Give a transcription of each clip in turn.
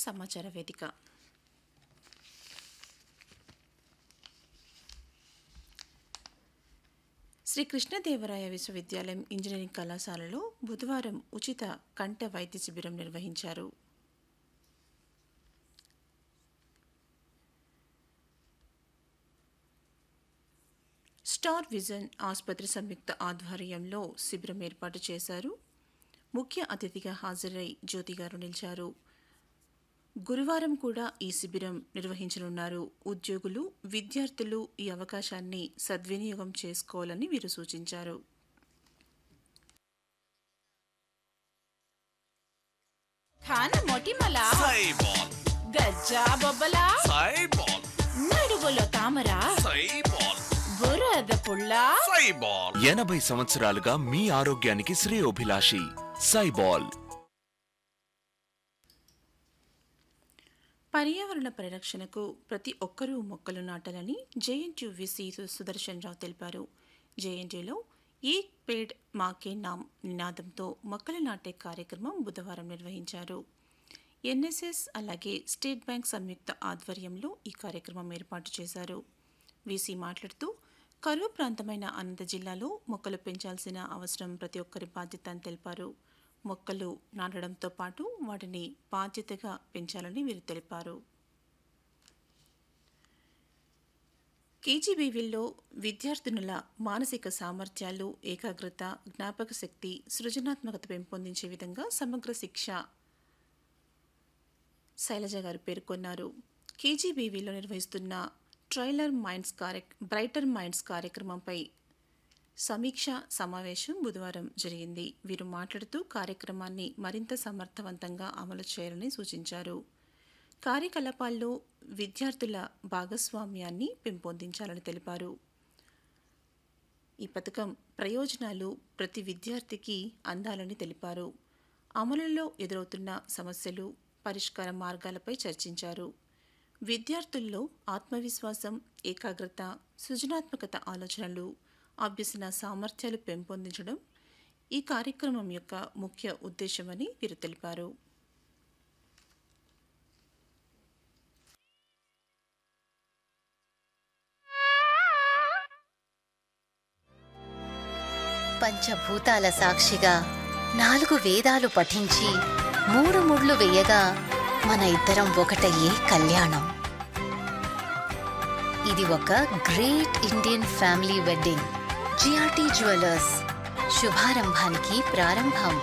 సమాచార వేదిక శ్రీ కృష్ణదేవరాయ విశ్వవిద్యాలయం ఇంజనీరింగ్ కళాశాలలో బుధవారం ఉచిత కంట వైద్య శిబిరం నిర్వహించారు స్టార్ విజన్ ఆసుపత్రి సంయుక్త ఆధ్వర్యంలో శిబిరం ఏర్పాటు చేశారు ముఖ్య అతిథిగా హాజరై జ్యోతి గారు నిలిచారు గురువారం కూడా ఈ శిబిరం నిర్వహించనున్నారు ఉద్యోగులు విద్యార్థులు ఈ అవకాశాన్ని సద్వినియోగం చేసుకోవాలని వీరు సూచించారు ఖాన మొటిమల సైబాల్ గజ్జా బొబ్బల సైబాల్ నడుగులో తామర సైబాల్ బురద పుల్ల సైబాల్ ఎనభై సంవత్సరాలుగా మీ ఆరోగ్యానికి శ్రేయోభిలాషి సైబాల్ పర్యావరణ పరిరక్షణకు ప్రతి ఒక్కరూ మొక్కలు నాటాలని జేఎన్టీయూ విసి సుదర్శన్ రావు తెలిపారు జేఎన్టీయూలో ఏక్ పేడ్ మాకే నామ్ నినాదంతో మొక్కలు నాటే కార్యక్రమం బుధవారం నిర్వహించారు ఎన్ఎస్ఎస్ అలాగే స్టేట్ బ్యాంక్ సంయుక్త ఆధ్వర్యంలో ఈ కార్యక్రమం ఏర్పాటు చేశారు వీసీ మాట్లాడుతూ కరువు ప్రాంతమైన అనంత జిల్లాలో మొక్కలు పెంచాల్సిన అవసరం ప్రతి ఒక్కరి బాధ్యత అని తెలిపారు మొక్కలు నాటడంతో పాటు వాటిని బాధ్యతగా పెంచాలని వీరు తెలిపారు కేజీబీవీల్లో విద్యార్థినుల మానసిక సామర్థ్యాలు ఏకాగ్రత జ్ఞాపక శక్తి సృజనాత్మకత పెంపొందించే విధంగా సమగ్ర శిక్ష శైలజ గారు పేర్కొన్నారు కేజీబీవీలో నిర్వహిస్తున్న ట్రైలర్ మైండ్స్ కార్య బ్రైటర్ మైండ్స్ కార్యక్రమంపై సమీక్ష సమావేశం బుధవారం జరిగింది వీరు మాట్లాడుతూ కార్యక్రమాన్ని మరింత సమర్థవంతంగా అమలు చేయాలని సూచించారు కార్యకలాపాల్లో విద్యార్థుల భాగస్వామ్యాన్ని పెంపొందించాలని తెలిపారు ఈ పథకం ప్రయోజనాలు ప్రతి విద్యార్థికి అందాలని తెలిపారు అమలులో ఎదురవుతున్న సమస్యలు పరిష్కార మార్గాలపై చర్చించారు విద్యార్థుల్లో ఆత్మవిశ్వాసం ఏకాగ్రత సృజనాత్మకత ఆలోచనలు అభ్యసన సామర్థ్యాలు పెంపొందించడం ఈ కార్యక్రమం యొక్క ముఖ్య ఉద్దేశమని వీరు తెలిపారు పంచభూతాల సాక్షిగా నాలుగు వేదాలు పఠించి మూడు ముళ్ళు వేయగా మన ఇద్దరం ఒకటయ్యే కళ్యాణం ఇది ఒక great Indian family wedding GRT jewellers శుభారంభానికి ప్రారంభం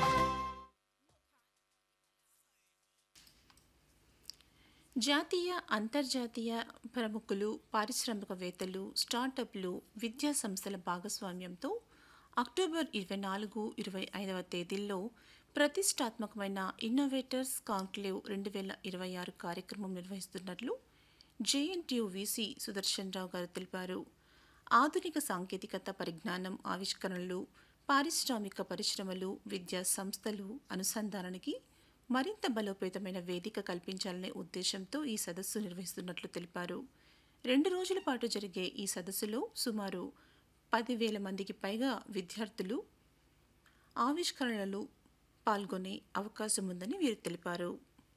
జాతీయ అంతర్జాతీయ ప్రముఖులు పారిశ్రామికవేత్తలు స్టార్టప్లు విద్యా సంస్థల భాగస్వామ్యంతో అక్టోబర్ ఇరవై నాలుగు ఇరవై ఐదవ తేదీల్లో ప్రతిష్టాత్మకమైన ఇన్నోవేటర్స్ కాంక్లేవ్ రెండు వేల ఇరవై ఆరు కార్యక్రమం నిర్వహిస్తున్నట్లు జేఎన్టీయూ వీసీ సుదర్శన్ రావు గారు తెలిపారు ఆధునిక సాంకేతికత పరిజ్ఞానం ఆవిష్కరణలు పారిశ్రామిక పరిశ్రమలు విద్యా సంస్థలు అనుసంధానానికి మరింత బలోపేతమైన వేదిక కల్పించాలనే ఉద్దేశంతో ఈ సదస్సు నిర్వహిస్తున్నట్లు తెలిపారు రెండు రోజుల పాటు జరిగే ఈ సదస్సులో సుమారు పదివేల మందికి పైగా విద్యార్థులు ఆవిష్కరణలు పాల్గొనే అవకాశం ఉందని వీరు తెలిపారు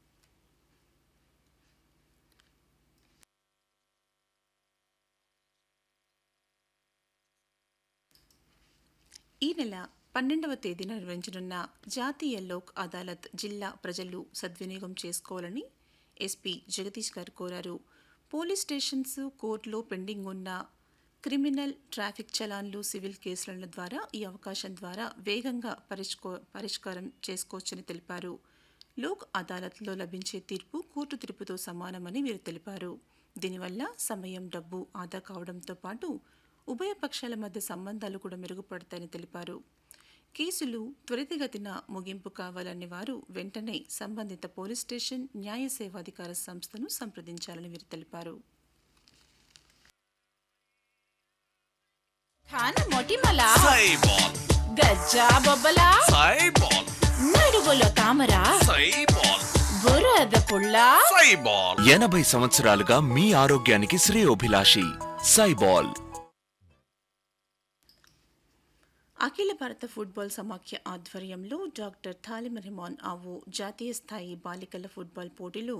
ఈ నెల పన్నెండవ తేదీన నిర్వహించనున్న జాతీయ లోక్ అదాలత్ జిల్లా ప్రజలు సద్వినియోగం చేసుకోవాలని ఎస్పీ జగదీష్ గారు కోరారు పోలీస్ స్టేషన్స్ కోర్టులో పెండింగ్ ఉన్న క్రిమినల్ ట్రాఫిక్ చలాన్లు సివిల్ కేసుల ద్వారా ఈ అవకాశం ద్వారా వేగంగా పరిష్కో పరిష్కారం చేసుకోవచ్చని తెలిపారు లోక్ అదాలత్లో లభించే తీర్పు కోర్టు తీర్పుతో సమానమని వీరు తెలిపారు దీనివల్ల సమయం డబ్బు ఆదా కావడంతో పాటు ఉభయ పక్షాల మధ్య సంబంధాలు కూడా మెరుగుపడతాయని తెలిపారు కేసులు త్వరితగతిన ముగింపు కావాలని వారు వెంటనే సంబంధిత పోలీస్ స్టేషన్ న్యాయ సేవాధికార సంస్థను సంప్రదించాలని వీరు తెలిపారు ఖాన మొటిమల సైబాల్ గజ్జా బొబ్బల సైబాల్ నడుగులో తామర సైబాల్ బురద పుల్ల సైబాల్ ఎనభై సంవత్సరాలుగా మీ ఆరోగ్యానికి శ్రేయోభిలాషి సైబాల్ అఖిల భారత ఫుట్బాల్ సమాఖ్య ఆధ్వర్యంలో డాక్టర్ థాలిమ్ రెహమాన్ ఆవు జాతీయ స్థాయి బాలికల ఫుట్బాల్ పోటీలు